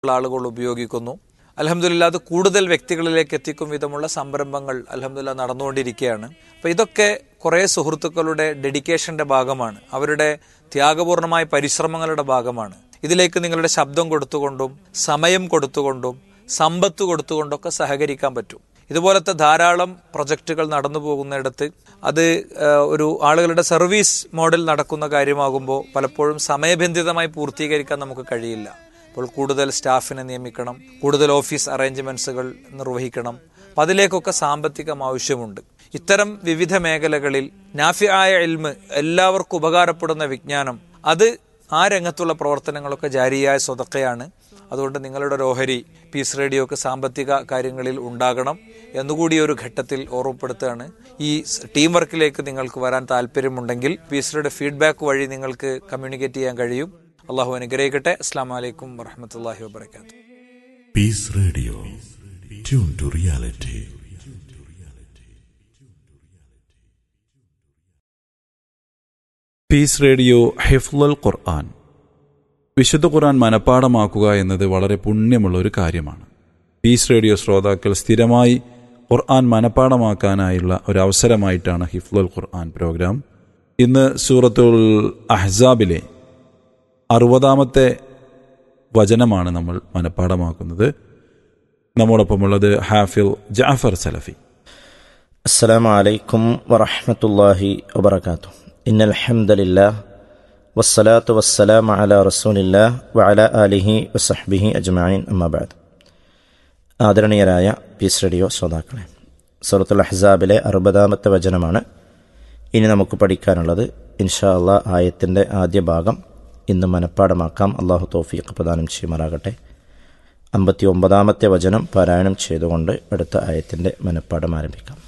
ആളുകൾ ഉപയോഗിക്കുന്നു അലഹമില്ല അത് കൂടുതൽ വ്യക്തികളിലേക്ക് എത്തിക്കും വിധമുള്ള സംരംഭങ്ങൾ അലഹമില്ല നടന്നുകൊണ്ടിരിക്കുകയാണ് അപ്പൊ ഇതൊക്കെ കുറേ സുഹൃത്തുക്കളുടെ ഡെഡിക്കേഷന്റെ ഭാഗമാണ് അവരുടെ ത്യാഗപൂർണമായ പരിശ്രമങ്ങളുടെ ഭാഗമാണ് ഇതിലേക്ക് നിങ്ങളുടെ ശബ്ദം കൊടുത്തുകൊണ്ടും സമയം കൊടുത്തുകൊണ്ടും സമ്പത്ത് കൊടുത്തുകൊണ്ടൊക്കെ സഹകരിക്കാൻ പറ്റും ഇതുപോലത്തെ ധാരാളം പ്രൊജക്റ്റുകൾ നടന്നു പോകുന്നിടത്ത് അത് ഏഹ്, ഒരു ആളുകളുടെ സർവീസ് മോഡൽ നടക്കുന്ന കാര്യമാകുമ്പോൾ പലപ്പോഴും സമയബന്ധിതമായി പൂർത്തീകരിക്കാൻ നമുക്ക് കഴിയില്ല അപ്പോൾ കൂടുതൽ സ്റ്റാഫിനെ നിയമിക്കണം കൂടുതൽ ഓഫീസ് അറേഞ്ച്മെന്റ്സുകൾ നിർവഹിക്കണം അപ്പം അതിലേക്കൊക്കെ സാമ്പത്തികം ആവശ്യമുണ്ട് ഇത്തരം വിവിധ മേഖലകളിൽ നാഫിയായ എൽമ് എല്ലാവർക്കും ഉപകാരപ്പെടുന്ന വിജ്ഞാനം അത് ആ രംഗത്തുള്ള പ്രവർത്തനങ്ങളൊക്കെ ജാരിയായ സ്വതക്കയാണ് അതുകൊണ്ട് നിങ്ങളുടെ ഒരു ഓഹരി പീസ് റേഡിയോക്ക് സാമ്പത്തിക കാര്യങ്ങളിൽ ഉണ്ടാകണം എന്നുകൂടി ഒരു ഘട്ടത്തിൽ ഓർമ്മപ്പെടുത്തുകയാണ് ഈ സ് ടീം വർക്കിലേക്ക് നിങ്ങൾക്ക് വരാൻ താല്പര്യമുണ്ടെങ്കിൽ പീസ് റേഡിയോ ഫീഡ്ബാക്ക് വഴി നിങ്ങൾക്ക് കമ്മ്യൂണിക്കേറ്റ് ചെയ്യാൻ കഴിയും അള്ളാഹു അനുഗ്രഹിക്കട്ടെ അസ്സാം വലൈക്കും വറഹമത്തല്ലാഹി വാബർക്കാത്തു Peace Radio. Tune to reality. Peace radio ഹിഫ്ലുൽ ഖുർആൻ വിശുദ്ധ ഖുർആൻ മനഃപ്പാടമാക്കുക എന്നത് വളരെ പുണ്യമുള്ള ഒരു കാര്യമാണ് പീസ് റേഡിയോ ശ്രോതാക്കൾ സ്ഥിരമായി ഖുർആൻ മനഃപ്പാടമാക്കാനായുള്ള ഒരു അവസരമായിട്ടാണ് ഹിഫ്ലുൽ ഖുർആൻ പ്രോഗ്രാം ഇന്ന് സൂറത്തുൽ അഹ്സാബിലെ അറുപതാമത്തെ വചനമാണ് നമ്മൾ മനഃപ്പാടമാക്കുന്നത് നമ്മോടൊപ്പമുള്ളത് ഹാഫിൽ ജാഫർ സലഫി السلام عليكم ورحمة الله وبركاته إن الحمد لله والصلاة والسلام على رسول الله وعلى آله وصحبه أجمعين أما بعد ആദരണീയരായ പീസ് റേഡിയോ ശ്രോതാക്കളെ സൂറത്തുൽ അഹ്സാബിലെ അറുപതാമത്തെ വചനമാണ് ഇനി നമുക്ക് പഠിക്കാനുള്ളത് ഇൻഷാ അള്ളാ ആയത്തിൻ്റെ ആദ്യ ഭാഗം ഇന്ന് മനഃപ്പാടമാക്കാം അള്ളാഹു തോഫീഖ് പ്രദാനം ചെയ്യുമാറാകട്ടെ അമ്പത്തി ഒമ്പതാമത്തെ വചനം പാരായണം ചെയ്തുകൊണ്ട് അടുത്ത ആയത്തിൻ്റെ മനഃപ്പാടം ആരംഭിക്കാം